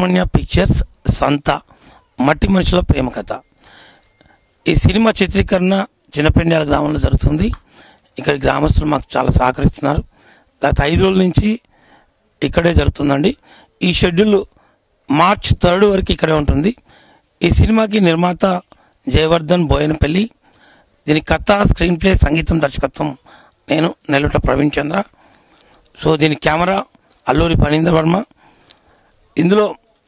Subrahmanya pictures సంత మట్టి మనుషుల ప్రేమ కథ ఈ సినిమా చిత్రీకరణ చిన్నపెండ్యాల గ్రామంలో జరుగుతుంది ఇక్కడ గ్రామస్తులు మాకు చాలా సహకరిస్తున్నారు గత ఐదు రోజుల నుంచి ఇక్కడే జరుగుతుందండి ఈ షెడ్యూల్ మార్చ్ థర్డ్ వరకు ఇక్కడే ఉంటుంది ఈ సినిమాకి నిర్మాత జయవర్ధన్ బోయనపల్లి దీని కథ స్క్రీన్ ప్లే సంగీతం దర్శకత్వం నేను నెల్లూట ప్రవీణ్ చంద్ర సో దీని కెమెరా అల్లూరి ఫణీంద్ర వర్మ ఇందులో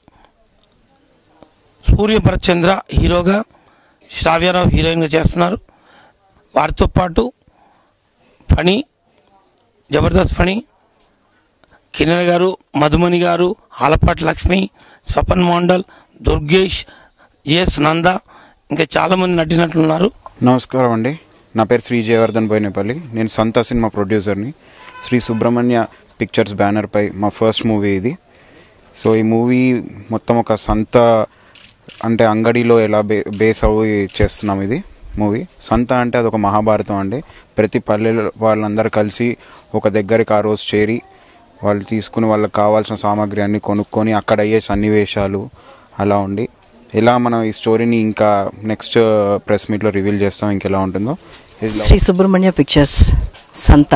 సూర్య భరత్చంద్ర హీరోగా శ్రావ్యారావు హీరోయిన్గా చేస్తున్నారు వారితో పాటు ఫణి జబర్దస్త్ ఫణి కిన్నెర గారు మధుమణి గారు ఆలపాటి లక్ష్మి స్వపన్ మోండల్ దుర్గేష్ ఎస్ నంద ఇంకా చాలామంది నటినట్లున్నారు నమస్కారం అండి నా పేరు శ్రీ జయవర్ధన్ బోయినేపల్లి నేను సంత సినిమా ప్రొడ్యూసర్ని శ్రీ సుబ్రహ్మణ్య పిక్చర్స్ బ్యానర్పై మా ఫస్ట్ మూవీ ఇది సో ఈ మూవీ మొత్తం ఒక సంత అంటే అంగడిలో ఎలా బే బేస్ అవి చేస్తున్నాం ఇది మూవీ సంత అంటే అదొక మహాభారతం అండి ప్రతి పల్లెలో వాళ్ళందరూ కలిసి ఒక దగ్గరికి ఆ రోజు చేరి వాళ్ళు తీసుకుని వాళ్ళకి కావాల్సిన సామాగ్రి అన్ని కొనుక్కొని అక్కడ అయ్యే సన్నివేశాలు అలా ఉండి ఎలా మనం ఈ స్టోరీని ఇంకా నెక్స్ట్ ప్రెస్ మీట్లో రివీల్ చేస్తాం ఇంకెలా ఉంటుందో ఇది శ్రీ సుబ్రహ్మణ్య పిక్చర్స్ సంత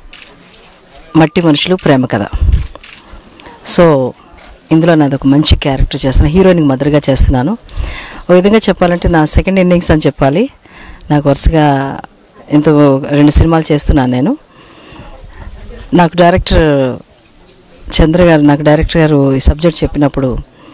మట్టి మనుషులు ప్రేమ కథ సో ఇందులో నాది ఒక మంచి క్యారెక్టర్ చేస్తున్నాను హీరోయిన్కి మదర్గా చేస్తున్నాను ఒక విధంగా చెప్పాలంటే నా సెకండ్ ఇన్నింగ్స్ అని చెప్పాలి నాకు వరుసగా ఎంతో రెండు సినిమాలు చేస్తున్నాను నేను నాకు డైరెక్టర్ చంద్ర గారు నాకు డైరెక్టర్ గారు ఈ సబ్జెక్ట్ చెప్పినప్పుడు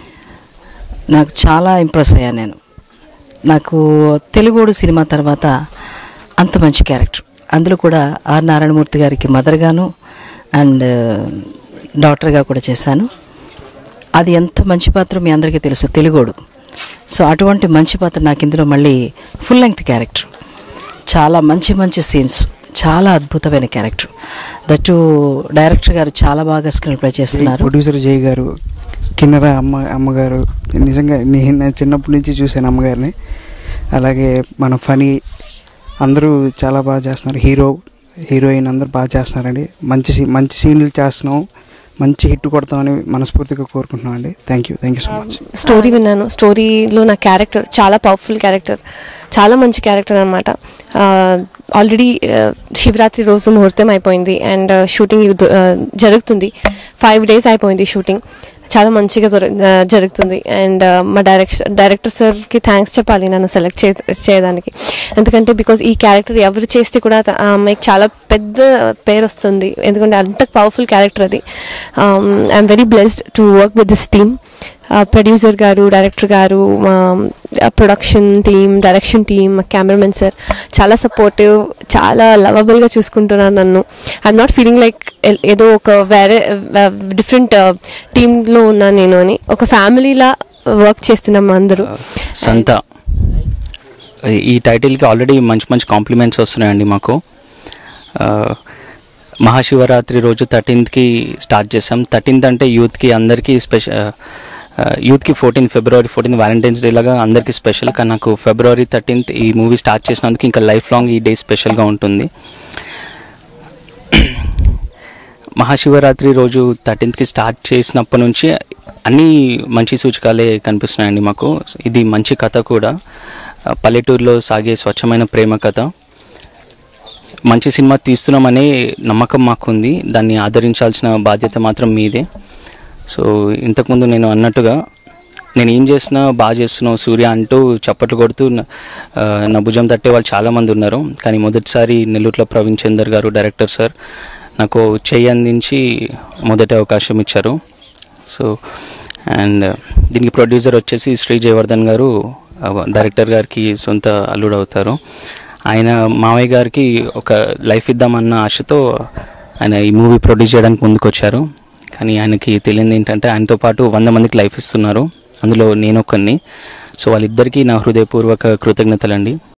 నాకు చాలా ఇంప్రెస్ అయ్యాను నేను నాకు తెలుగుడు సినిమా తర్వాత అంత మంచి క్యారెక్టర్ అందులో కూడా ఆర్ నారాయణమూర్తి గారికి మదర్గాను అండ్ డాక్టర్గా కూడా చేశాను అది ఎంత మంచి పాత్ర మీ అందరికీ తెలుసు తెలుగోడు సో అటువంటి మంచి పాత్ర నాకు ఇందులో మళ్ళీ ఫుల్ లెంగ్త్ క్యారెక్టర్ చాలా మంచి మంచి సీన్స్ చాలా అద్భుతమైన క్యారెక్టర్ దట్టు డైరెక్టర్ గారు చాలా బాగా స్క్రీన్ ప్లే చేస్తున్నారు ప్రొడ్యూసర్ జై గారు కిన్నెర అమ్మ అమ్మగారు నిజంగా నేను చిన్నప్పటి నుంచి చూశాను అమ్మగారిని అలాగే మన ఫనీ అందరూ చాలా బాగా చేస్తున్నారు హీరో హీరోయిన్ అందరూ బాగా చేస్తున్నారండి మంచి సీ- మంచి సీన్లు చేస్తున్నాం మంచి హిట్ కొడతామని మనస్ఫూర్తిగా కోరుకుంటున్నాం అండి thank you thank you so much story విన్నాను స్టోరీలో నా క్యారెక్టర్ చాలా పవర్ఫుల్ క్యారెక్టర్ చాలా మంచి క్యారెక్టర్ అనమాట ఆల్రెడీ శివరాత్రి రోజు ముహూర్తం అయిపోయింది అండ్ షూటింగ్ జరుగుతుంది ఫైవ్ డేస్ అయిపోయింది షూటింగ్ చాలా మంచిగా దొర- ఆ, జరుగుతుంది అండ్ మా డైరెక్షన్ డైరెక్టర్ సార్కి థ్యాంక్స్ చెప్పాలి నన్ను సెలెక్ట్ చే చేయడానికి ఎందుకంటే బికాజ్ ఈ క్యారెక్టర్ ఎవరు చేస్తే కూడా త- ఆ అమ్మాయికి చాలా పెద్ద పేరు వస్తుంది ఎందుకంటే అంత పవర్ఫుల్ క్యారెక్టర్ అది I'm very blessed to work with this team producer గారు డైరెక్టర్ గారు మా production team direction team cameraman sir చాలా సపోర్టివ్ చాలా లవబుల్గా చూసుకుంటున్నారు నన్ను ఐఎమ్ నాట్ ఫీలింగ్ లైక్ ఏదో ఒక వేరే డిఫరెంట్ టీంలో ఉన్నాను నేను అని ఒక ఫ్యామిలీలా వర్క్ చేస్తున్నాం అందరూ సంత ఈ టైటిల్కి ఆల్రెడీ మంచి మంచి కాంప్లిమెంట్స్ వస్తున్నాయండి మాకు ఆ, మహాశివరాత్రి రోజు థర్టీన్త్కి స్టార్ట్ చేసాం థర్టీన్త్ అంటే యూత్కి అందరికీ స్పెషల్ యూత్కి fourteen February fourteen valentine's day లాగా అందరికీ స్పెషల్ కానీ నాకు ఫిబ్రవరి థర్టీన్త్ ఈ మూవీ స్టార్ట్ చేసినందుకు ఇంకా లైఫ్ లాంగ్ ఈ డే స్పెషల్గా ఉంటుంది మహాశివరాత్రి రోజు థర్టీన్త్కి స్టార్ట్ చేసినప్పటి నుంచి అన్ని మంచి సూచకాలే కనిపిస్తున్నాయండి మాకు ఇది మంచి కథ కూడా ఆ, పల్లెటూరులో సాగే స్వచ్ఛమైన ప్రేమ కథ మంచి సినిమా తీస్తున్నామనే నమ్మకం మాకుంది దాన్ని ఆదరించాల్సిన బాధ్యత మాత్రం మీదే సో ఇంతకుముందు నేను అన్నట్టుగా నేను ఏం చేసినా బాగా చేస్తున్నావు సూర్య అంటూ చప్పట్లు కొడుతూ న- ఆ, నా భుజం తట్టే వాళ్ళు చాలామంది ఉన్నారు కానీ మొదటిసారి నెల్లూరులో ప్రవీణ్ చందర్ గారు డైరెక్టర్ సార్ నాకు చెయ్యి అందించి మొదటి అవకాశం ఇచ్చారు సో అండ్ దీనికి ప్రొడ్యూసర్ వచ్చేసి శ్రీ జయవర్ధన్ గారు ఆ, డైరెక్టర్ గారికి సొంత అల్లుడు అవుతారు ఆయన మావయ్య గారికి ఒక లైఫ్ ఇద్దామన్న ఆశతో ఆయన ఈ మూవీ ప్రొడ్యూస్ చేయడానికి ముందుకు వచ్చారు కానీ ఆయనకి తెలియంది ఏంటంటే ఆయనతో పాటు వంద మందికి లైఫ్ ఇస్తున్నారు అందులో నేను ఒకరిని సో వాళ్ళిద్దరికీ నా హృదయపూర్వక కృతజ్ఞతలండి